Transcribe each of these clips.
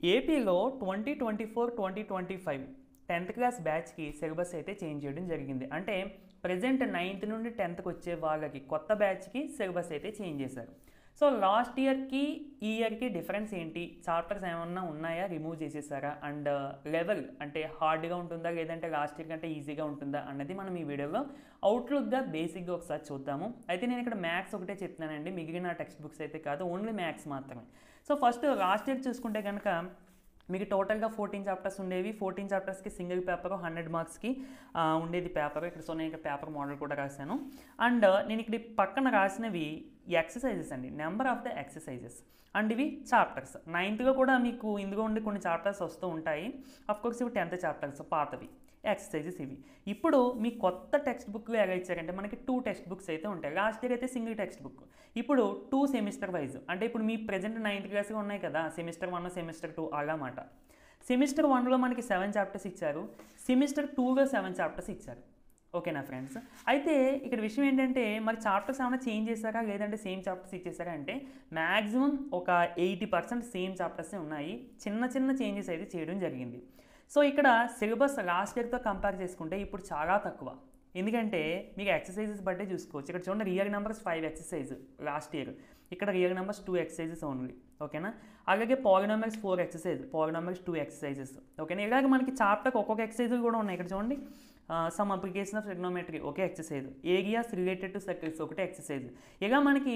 ఏపీలో twenty twenty four twenty twenty five tenth class బ్యాచ్కి syllabus అయితే చేంజ్ చేయడం జరిగింది అంటే ప్రజెంట్ నైన్త్ నుండి టెన్త్కి వచ్చే వాళ్ళకి కొత్త బ్యాచ్కి సిలబస్ అయితే చేంజ్ చేశారు సో లాస్ట్ ఇయర్కి ఈ ఇయర్కి డిఫరెన్స్ ఏంటి చాప్టర్స్ ఏమన్నా ఉన్నాయా రిమూవ్ చేసేసారా అండ్ లెవెల్ అంటే హార్డ్గా ఉంటుందా లేదంటే లాస్ట్ ఇయర్ కంటే ఈజీగా ఉంటుందా అన్నది మనం ఈ వీడియోలో అవుట్లుక్గా బేసిక్గా ఒకసారి చూద్దాము అయితే నేను ఇక్కడ మ్యాథ్స్ ఒకటే చెప్తున్నానండి మిగిలిన టెక్స్ట్ బుక్స్ అయితే కాదు ఓన్లీ మ్యాథ్స్ మాత్రమే సో ఫస్ట్ లాస్ట్ ఇయర్ చూసుకుంటే కనుక మీకు టోటల్గా ఫోర్టీన్ చాప్టర్స్ ఉండేవి ఫోర్టీన్ చాప్టర్స్కి సింగిల్ పేపర్ హండ్రెడ్ మార్క్స్కి ఉండేది పేపర్ ఇక్కడ సో నేను ఇక్కడ పేపర్ మోడల్ కూడా రాశాను అండ్ నేను ఇక్కడ ఈ పక్కన రాసినవి ఎక్సర్సైజెస్ అండి number of the exercises and ఇవి చాప్టర్స్ నైన్త్లో కూడా మీకు ఇందులో ఉండి కొన్ని చాప్టర్స్ వస్తూ ఉంటాయి కోర్స్ ఇవి టెన్త్ చాప్టర్స్ పాతవి ఎక్సర్సైజెస్ ఇవి ఇప్పుడు మీ కొత్త టెక్స్ట్ బుక్ ఎలా ఇచ్చారంటే మనకి టూ టెక్స్ట్ బుక్స్ అయితే ఉంటాయి లాస్ట్ ఇయర్ అయితే సింగిల్ టెక్స్ట్ బుక్ ఇప్పుడు టూ సెమిస్టర్ వైజ్ అంటే ఇప్పుడు మీ ప్రజెంట్ నైన్త్ క్లాస్గా ఉన్నాయి కదా సెమిస్టర్ వన్ సెమిస్టర్ టూ అలామాట సెమిస్టర్ వన్లో మనకి సెవెన్ చాప్టర్స్ ఇచ్చారు సెమిస్టర్ టూలో సెవెన్ చాప్టర్స్ ఇచ్చారు ఓకేనా ఫ్రెండ్స్ అయితే ఇక్కడ విషయం ఏంటంటే మరి చాప్టర్స్ ఏమైనా చేంజ్ చేశారా లేదంటే సేమ్ చాప్టర్స్ ఇచ్చేసారా అంటే మ్యాక్సిమం ఒక ఎయిటీ పర్సెంట్ సేమ్ చాప్టర్సే ఉన్నాయి చిన్న చిన్న చేంజెస్ అయితే చేయడం జరిగింది సో ఇక్కడ సిలబస్ లాస్ట్ ఇయర్తో కంపేర్ చేసుకుంటే ఇప్పుడు చాలా తక్కువ ఎందుకంటే మీకు ఎక్సర్సైజెస్ బట్టే చూసుకోవచ్చు ఇక్కడ చూడండి real numbers five exercise last year ఇక్కడ real numbers two exercises only ఓకేనా అలాగే polynomials four exercise polynomials two exercises ఓకేనా ఇలాగ మనకి చాప్టర్కి ఒక్కొక్క ఎక్సర్సైజ్ కూడా ఉన్నాయి ఇక్కడ చూడండి సమ్ అప్లికేషన్ ఆఫ్ ట్రిగ్నోమెట్రీ ఒకే exercise areas related to circles ఒకటే ఎక్సర్సైజ్ ఇలా మనకి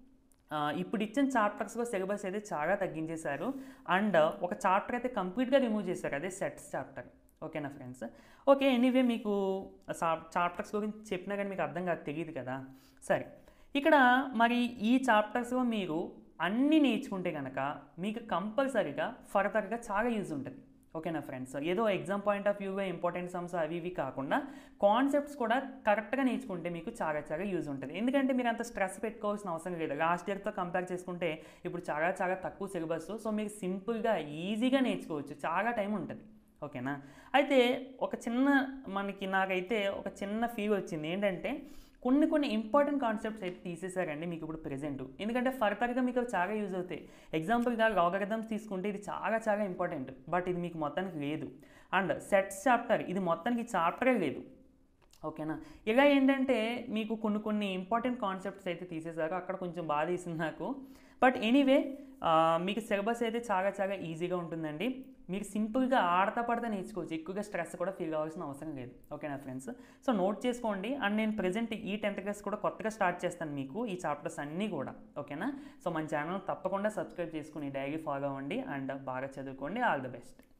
ఇప్పుడు ఇచ్చిన చాప్టర్స్లో సిలబస్ అయితే చాలా తగ్గించేశారు అండ్ ఒక చాప్టర్ అయితే కంప్లీట్గా రిమూవ్ చేశారు అదే సెట్స్ చాప్టర్ ఓకేనా ఫ్రెండ్స్ ఓకే ఎనీవే మీకు చాప్టర్స్ గురించి చెప్పినా కానీ మీకు అర్థం కాదు తెలియదు కదా సరే ఇక్కడ మరి ఈ చాప్టర్స్లో మీరు అన్నీ నేర్చుకుంటే కనుక మీకు కంపల్సరీగా ఫర్దర్గా చాలా యూజ్ ఉంటుంది ఓకేనా ఫ్రెండ్స్ ఏదో ఎగ్జామ్ పాయింట్ ఆఫ్ వ్యూగా ఇంపార్టెంట్ సమ్స్ అవి ఇవి కాకుండా కాన్సెప్ట్స్ కూడా కరెక్ట్గా నేర్చుకుంటే మీకు చాలా చాలా యూజ్ ఉంటుంది ఎందుకంటే మీరు అంత స్ట్రెస్ పెట్టుకోవాల్సిన అవసరం లేదు లాస్ట్ ఇయర్తో కంపేర్ చేసుకుంటే ఇప్పుడు చాలా చాలా తక్కువ సిలబస్ సో మీరు సింపుల్గా ఈజీగా నేర్చుకోవచ్చు చాలా టైం ఉంటుంది ఓకేనా అయితే ఒక చిన్న మనకి నాకైతే ఒక చిన్న ఫీల్ వచ్చింది ఏంటంటే కొన్ని కొన్ని ఇంపార్టెంట్ కాన్సెప్ట్స్ అయితే తీసేశారండి మీకు ఇప్పుడు ప్రెజెంట్ ఎందుకంటే ఫర్దర్గా మీకు అవి చాలా యూజ్ అవుతాయి ఎగ్జాంపుల్గా లాగరిథమ్స్ తీసుకుంటే ఇది చాలా చాలా ఇంపార్టెంట్ బట్ ఇది మీకు మొత్తానికి లేదు అండ్ సెట్స్ చాప్టర్ ఇది మొత్తానికి చాప్టరే లేదు ఓకేనా ఇలా ఏంటంటే మీకు కొన్ని కొన్ని ఇంపార్టెంట్ కాన్సెప్ట్స్ అయితే తీసేశారు అక్కడ కొంచెం బాధ వేసింది నాకు బట్ ఎనీవే మీకు సిలబస్ అయితే చాలా చాలా ఈజీగా ఉంటుందండి మీరు సింపుల్గా ఆడతా పడతా నేర్చుకోవచ్చు ఎక్కువగా స్ట్రెస్ కూడా ఫీల్ అవ్వాల్సిన అవసరం లేదు ఓకేనా ఫ్రెండ్స్ సో నోట్ చేసుకోండి అండ్ నేను ప్రజెంట్ ఈ టెన్త్ క్లాస్ కూడా కొత్తగా స్టార్ట్ చేస్తాను మీకు ఈ చాప్టర్స్ అన్నీ కూడా ఓకేనా సో మన ఛానల్ తప్పకుండా సబ్స్క్రైబ్ చేసుకుని డైలీ ఫాలో అవ్వండి అండ్ బాగా చదువుకోండి ఆల్ ది బెస్ట్